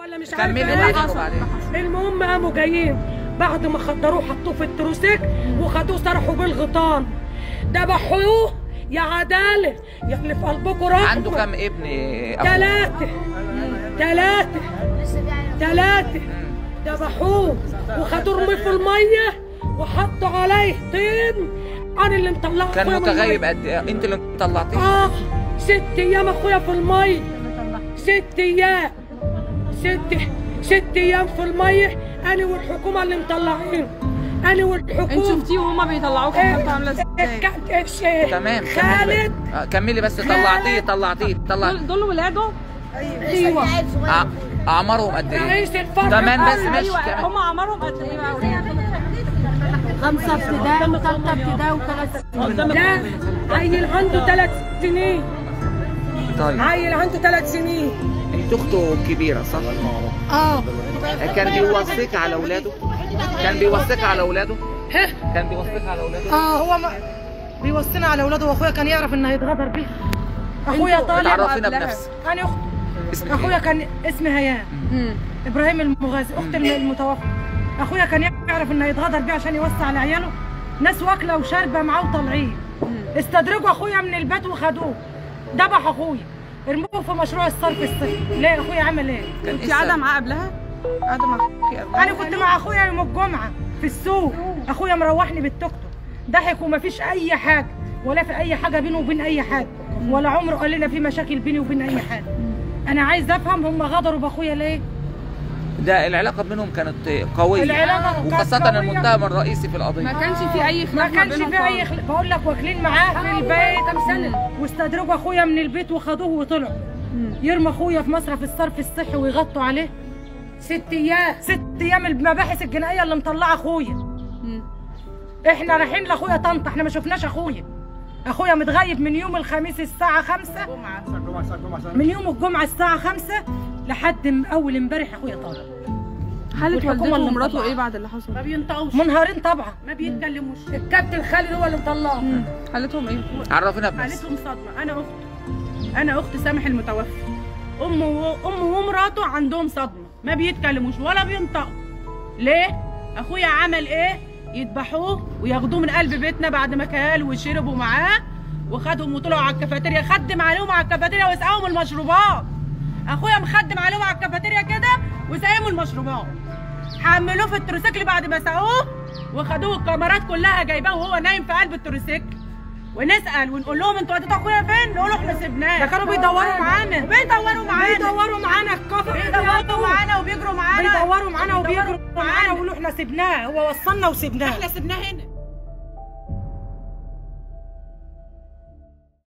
ولا مش كملي عارفه بعدين ايه وبعدين المهم قاموا جايين بعد ما خدروه حطوه في التروسيك وخدوه سرحوا بالغيطان ذبحوه يا عداله يا اللي في قلبكم رحمه عنده كام ابن اخوه ثلاثة ثلاثة ثلاثة ذبحوه وخدوه رميه في المية وحطوا عليه طين أنا اللي مطلعه كان أخويا من متغيب المية. قد ايه انت اللي طلعتيه آه ست أيام أخويا في المية ست أيام ست ست أيام في المية أنا والحكومة اللي مطلعينه أنا والحكومة انت شفتيه وهما بيطلعوك كانت عامله ازاي ازاي تمام كملي خالد آه، كملي بس طلعتيه طلعتيه طلع دول دول ولاده ايوه أع- اعمارهم قد ايه رئيس الفرع كمان بس قال ماشي ايوه كمان هم اعمارهم قد ايه بقى خمسة ابتدائي وثالثة ابتدائي وثلاث لا عيل عنده ثلاث سنين طيب عيل عنده ثلاث سنين انت اخته الكبيره صح اه كان بيوصيك على اولاده كان بيوصيك على اولاده ها كان بيوصيك على اولاده اه هو ما بيوصينا على اولاده واخويا كان يعرف انه هيتغدر بيه اخويا طالع تعرفينا قبلها. بنفسك انا اخت اسمك اخويا ايه كان اسمي هيام ابراهيم المغازي اخت الم- المتوفى اخويا كان يعرف انه يتغدر بيه عشان يوسع لعياله ناس واكله وشاربه معاه وطالعين استدرجوا اخويا من البيت وخدوه ذبح اخويا ارموه في مشروع الصرف الصحي ليه اخويا عمل ايه كان انت قاعده معاه قبلها قاعده مع اخوكي قبلها انا كنت مع اخويا يوم الجمعه في السوق اخويا مروحني بالتوك توك ضحك ومفيش اي حاجه ولا في اي حاجه بينه وبين اي حد ولا عمره قال لنا في مشاكل بيني وبين اي حد انا عايز افهم هم غدروا باخويا ليه ده العلاقه بينهم كانت قويه العلاقة كانت وخاصه قوية. المتهم الرئيسي في ما القضيه كانش في اي ما خلاف ما كانش بينهم في اي خالص. خل... بقول لك واكلين معاه في البيت كام سنه واستدرجوا اخويا من البيت وخدوه وطلعوا يرمى اخويا في مصرف الصرف الصحي ويغطوا عليه ست ايام ست ايام المباحث الجنائيه اللي مطلعه اخويا مم. احنا رايحين لاخويا طنطا احنا ما شفناش اخويا اخويا متغيب من يوم الخميس الساعه 5 من يوم الجمعه الساعه 5 لحد م- اول امبارح اخويا طالع حالة والحكومة والدته اللي ومراته مطلعة. ايه بعد اللي حصل؟ بينطقوش منهارين طبعا ما بيتكلموش الكابتن خالد هو اللي مطلعه حالتهم ايه؟ عرفينا بنفسك حالتهم صدمه انا اخت انا اخت سامح المتوفى امه و- امه ومراته عندهم صدمه ما بيتكلموش ولا بينطقوا ليه اخويا عمل ايه يذبحوه وياخدوه من قلب بيتنا بعد ما كال وشربوا معاه وخدهم وطلعوا على الكافيتيريا خدم عليهم على الكافيتيريا وسقاهم المشروبات اخويا مخدم عليهم على الكافيتيريا كده وسقاهم المشروبات حملوه في التروسيكل بعد ما سقوه وخدوه الكاميرات كلها جايباه وهو نايم في قلب التروسيكل ونسال ونقول لهم انتوا وديتوا اخويا فين؟ نقولوا احنا سبناه ده كانوا بيدوروا معانا بيدوروا معانا بيدوروا معانا الكفر بيدوروا معانا وبيجروا معانا بيدوروا معانا وبيجروا بيدوروا معانا ويقولوا احنا سبناه هو وصلنا وسبناه احنا سبناه هنا